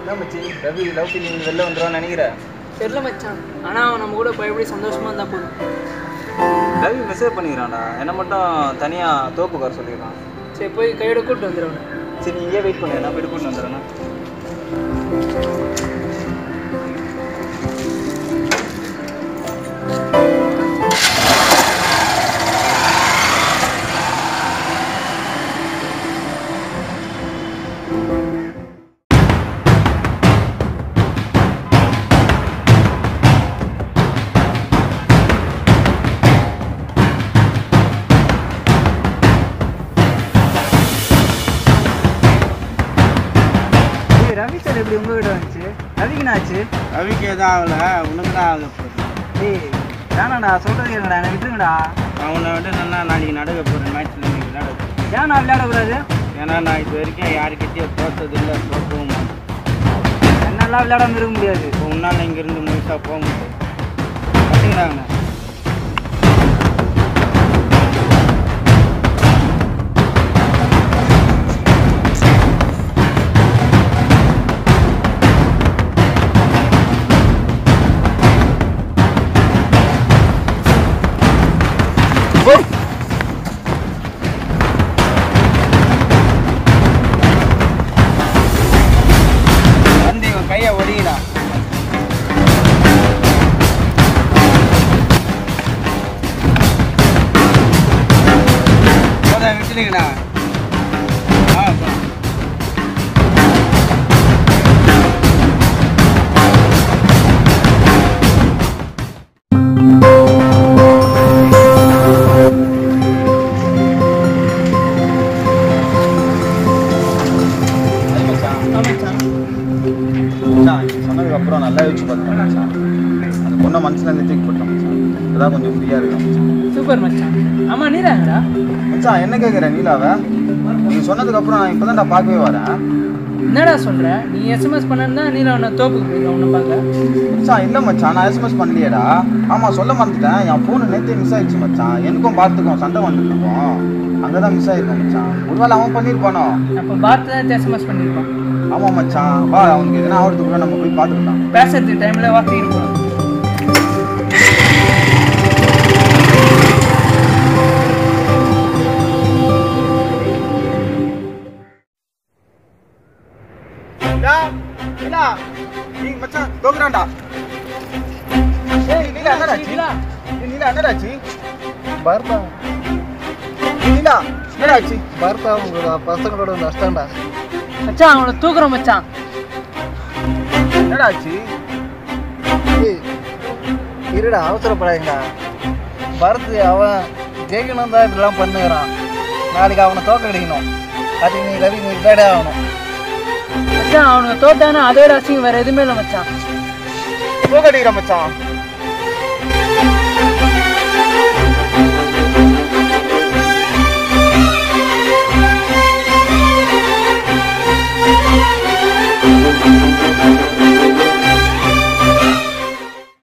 என்ன மச்சி Ravi love feeling வெளில வந்துடுவான்னு நினைக்கிறேன் தெரியல மச்சான் ஆனால் அவன் நம்ம கூட பயப்படி சந்தோஷமாக இருந்தால் போதும் ரவி மெசேஜ் பண்ணிக்கிறான்டா என்ன மட்டும் தனியாக தோப்புக்கார சொல்லிக்கிறான் சரி போய் கையோட கூப்பிட்டு வந்துடுறவனை சரி நீ இங்கே வெயிட் பண்ணு நான் போயிட்டு கூட்டு வந்துடுறேன் ரவி சார் எப்படி உங்ககிட்ட வந்துச்சு ரவிக்கு என்ன ஆச்சு ரவிக்கு எதுவும் ஆகல உனக்கு தான் ஆக போகுது டேய் வேணாடா சொல்கிறது என்னடா என்னை விட்டுருங்கடா அவனை விட்டு நல்லா நாளைக்கு நடக்க போகிறேன் மேட்ச்சில் இன்னைக்கு நடக்கும் ஏன் நான் விளையாடக்கூடாது ஏன்னா நான் இது வரைக்கும் யாருக்கிட்டேயும் தோத்ததில்லை தோக்கவும் மாட்டேன் என்னெல்லாம் விளையாடாம இருக்க முடியாது இப்போ உன்னால் இங்கேருந்து முழுசாக போக முடியாது கட்டுக்கிறாங்க வந்து இவன் கையை ஒடிங்கடா போதும் விட்டுடுங்கண்ணா ஆ போ. அது மச்சான் மச்சான் மச்சான் நீ சொன்னதுக்கப்புறம் நல்லா யோசிச்சு பார்த்தேன் மச்சான் அந்த பொண்ணை மனசுலேருந்து தூக்கி போட்டேன் மச்சான் அதான் கொஞ்சம் ஃப்ரீயாக இருக்கும் மச்சான் சூப்பர் மச்சான் ஆமாம் நீதாங்கடா மச்சான் என்ன கேட்குற நீலாவை நீ சொன்னதுக்கப்புறம் நான் இப்போ தான் பார்க்கவே வரேன் என்னடா சொல்கிற நீ எஸ்எம்எஸ் பண்ணா நீ அவனை தோப்புக்கு போயிருக்க உன்னை பார்க்க மச்சான் இல்லை மச்சான் நான் எஸ்எம்எஸ் பண்ணலையேடா ஆமாம் சொல்ல மறந்துட்டேன் என் ஃபோனு நேற்றே மிஸ் ஆயிடுச்சு மச்சான் எனக்கும் பார்த்துக்கும் சண்டை வந்துருக்கோம் அங்கே தான் மிஸ் ஆயிருக்கும் மச்சான் ஒருவேளை அவன் பண்ணியிருப்பானோ அப்போ பார்த்து தான் எஸ்எம்எஸ் பண்ணியிருப்பான் ஆமாம் மச்சான் வா அவனுக்கு எதனா ஆகிறதுக்குள்ள நம்ம போய் பார்த்துக்கலாம் பேசுறதுக்கு டைமில் வார்த்தை இருக்கும் நீலா நீ மச்சான் தோக்குறான்டா ஏய் நீலா என்னடாச்சு நீலா. ஏய், நீலா என்னடாச்சு பர்த்தா ஏய், நீலா என்னடாச்சு பர்த்தா உங்களோட பசங்களோட நஷ்டம்டா மச்சான் அவனை தூக்குறோம் மச்சான் என்னடாச்சு ஏய், இருடா அவசரப்படாதீங்கடா பரத் அவன் ஜெயிக்கணும் தான் இப்படிலாம் பண்ணுகிறான் நாளைக்கு அவனை தோக்க அடிக்கணும் அதுக்கு நீ ரவி நீ விளையாடே ஆகணும் மச்சான் அவனுக்கு தோத்தானா அதோட அசிங்கம் வேற எதுவுமே இல்லை மச்சான் தோக்கடிக்கிற மச்சான்